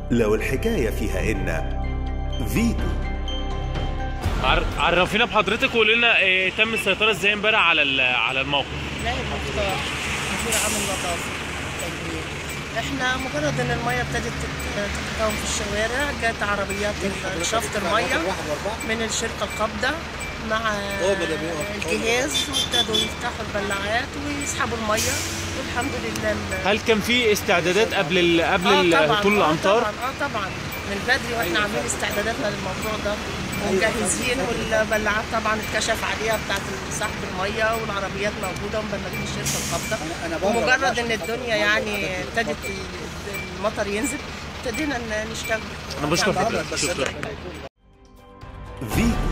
لو الحكاية فيها إن فيتو عر- عرفينا بحضرتك وقولي لنا إيه تم السيطره ازاي امبارح على ال- على الموقف لا المختار مدير عام النظافة تجميل احنا مجرد ان المية ابتدت تت- تتكون في الشوارع جت عربيات شفط المية من الشركة القابضة مع الجهاز وابتدوا يفتحوا البلاعات ويسحبوا المية والحمد لله ال- هل كان في استعدادات قبل ال قبل آه ال- طبعاً، طول آه الامطار طبعا اه طبعا من بدري واحنا عاملين استعداداتنا للموضوع ده ومجهزين والبلاعات طبعا اتكشف عليها بتاعت سحب الميه والعربيات موجوده ومبلغين الشركه القابضه ومجرد ان الدنيا يعني ابتدت المطر ينزل ابتدينا ن- نشتغل انا بشكر حضرتك شكرا فيتو